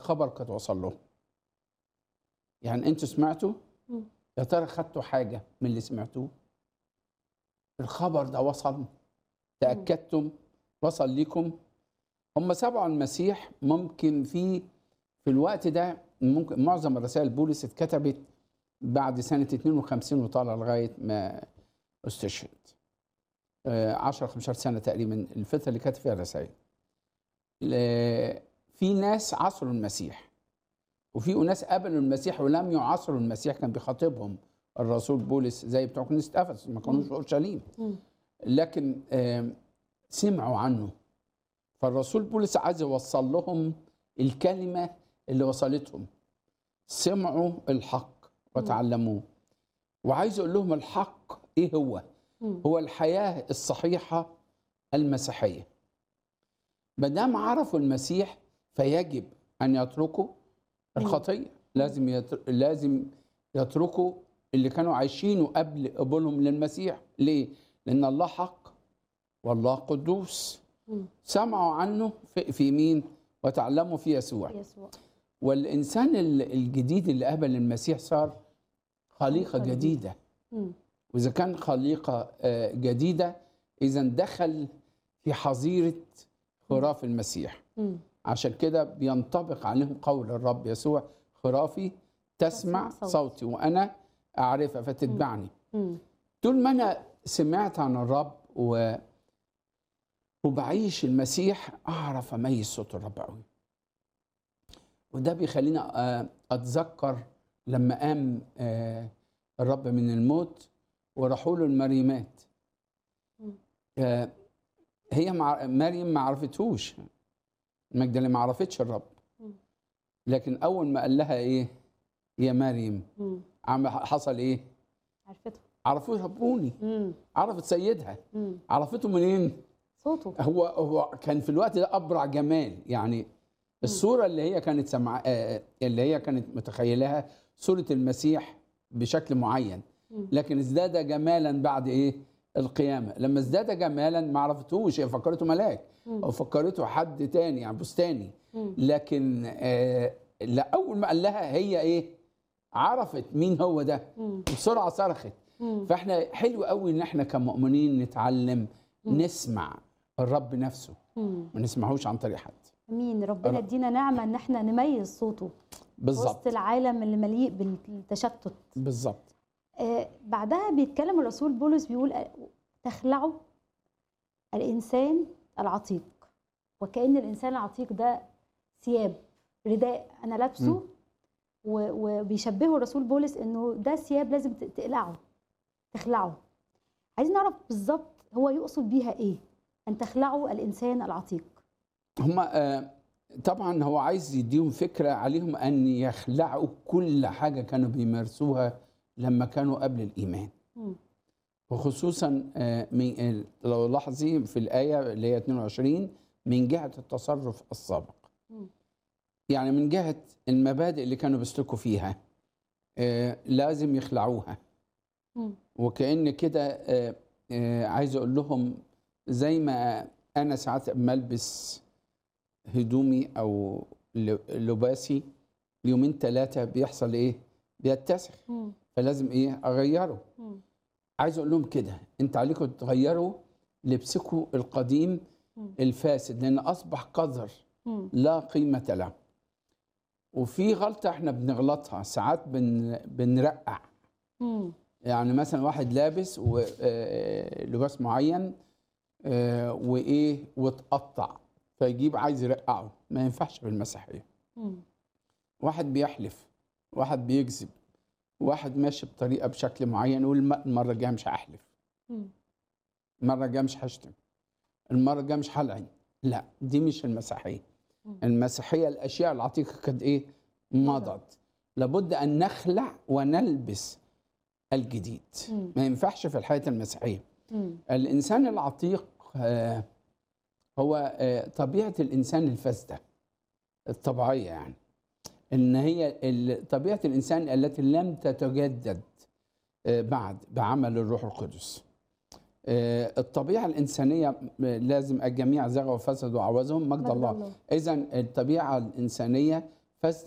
الخبر قد وصل له يعني انتوا سمعتوا مم. يا ترى خدتوا حاجه من اللي سمعتوه الخبر ده وصل تاكدتم وصل لكم هم سبعوا المسيح ممكن في في الوقت ده ممكن معظم الرسائل بولس اتكتبت بعد سنه 52 وطالع لغايه ما استشهد آه، 10 15 سنه تقريبا الفتره اللي كتب فيها الرسائل ل- في ناس عصروا المسيح وفي ناس قبلوا المسيح ولم يعاصروا المسيح كان بيخاطبهم الرسول بولس زي بتوع كنيسه افسس ما كانوش في اورشليم مم. لكن آم، سمعوا عنه فالرسول بولس عايز يوصل لهم الكلمه اللي وصلتهم سمعوا الحق وتعلموه وعايز اقول لهم الحق ايه هو مم. هو الحياه الصحيحه المسيحيه ما دام عرفوا المسيح فيجب ان يتركوا الخطيه لازم يتر... لازم يتركوا اللي كانوا عايشينه قبل قبولهم للمسيح ليه لان الله حق والله قدوس مم. سمعوا عنه في, في مين وتعلموا في يسوع يسوع والانسان ال- الجديد اللي قبل المسيح صار خليقه خليقة جديده مم. واذا كان خليقه آه، جديده اذا دخل في حظيره خراف المسيح مم. عشان كده بينطبق عليهم قول الرب يسوع خرافي تسمع تسمع صوتي. صوتي وانا اعرفها فتتبعني مم. طول ما انا سمعت عن الرب و وبعيش المسيح اعرف اميز صوت الرب قوي وده بيخليني آه، اتذكر لما قام آه، الرب من الموت وراحوا له المريمات مم. آه، هي مع مريم ما عرفتهوش مجدلة ما عرفتش الرب مم. لكن اول ما قال لها ايه يا مريم مم. عم حصل ايه عرفته عرفوه ربوني مم. عرفت سيدها مم. عرفته منين صوته هو هو كان في الوقت ده ابرع جمال يعني الصوره اللي هي كانت سمع آه، اللي هي كانت متخيلها صوره المسيح بشكل معين مم. لكن ازداد جمالا بعد ايه القيامه لما ازداد جمالا ما عرفتوش هي فكرته ملاك مم. او فكرته حد تاني يعني بستاني مم. لكن آه لا اول ما قال لها هي ايه عرفت مين هو ده مم. بسرعه صرخت مم. فاحنا حلو قوي ان احنا كمؤمنين نتعلم مم. نسمع الرب نفسه مم. ما نسمعوش عن طريق حد امين ربنا أنا- يدينا نعمه ان احنا نميز صوته وسط بالظبط العالم اللي مليء بالتشتت بالظبط آه بعدها بيتكلم الرسول بولس بيقول آه، تخلعوا الانسان العتيق وكأن الانسان العتيق ده ثياب رداء انا لابسه مم. و- وبيشبهه الرسول بولس انه ده ثياب لازم ت- تقلعه تخلعه عايزين نعرف بالظبط هو يقصد بيها ايه ان تخلعوا الانسان العتيق هم طبعا هو عايز يديهم فكره عليهم ان يخلعوا كل حاجه كانوا بيمارسوها لما كانوا قبل الايمان مم. وخصوصا آه، من آه، لو لاحظي في الايه اللي هي 22 من جهه التصرف السابق مم. يعني من جهه المبادئ اللي كانوا بيسلكوا فيها آه، لازم يخلعوها مم. وكأن كده آه، آه، عايز اقول لهم زي ما انا ساعات اما البس هدومي او ل- لباسي يومين ثلاثه بيحصل ايه بيتسخ مم. فلازم ايه اغيره مم. عايز اقول لهم كده انت عليكم تغيروا لبسكم القديم مم. الفاسد لان اصبح قذر مم. لا قيمه له وفي غلطه احنا بنغلطها ساعات بن بنرقع مم. يعني مثلا واحد لابس و- آه، لباس معين آه، وايه وتقطع فيجيب عايز يرقعه ما ينفعش في المسيحيه مم. واحد بيحلف واحد بيكذب واحد ماشي بطريقه بشكل معين يقول الم- المره الجايه مش هحلف مم. المره الجايه مش هشتم المره الجايه مش هلعن لا دي مش المسيحيه مم. المسيحيه الاشياء العتيقه قد ايه مضت لابد ان نخلع ونلبس الجديد مم. ما ينفعش في الحياه المسيحيه مم. الانسان العتيق آه، هو آه، طبيعه الانسان الفاسده الطبيعيه يعني ان هي ال- طبيعه الانسان التي لم تتجدد آه، بعد بعمل الروح القدس آه، الطبيعه الانسانيه آه، لازم الجميع زغوا وفسدوا وعوزهم مجد مجد الله الله. اذا الطبيعه الانسانيه فاز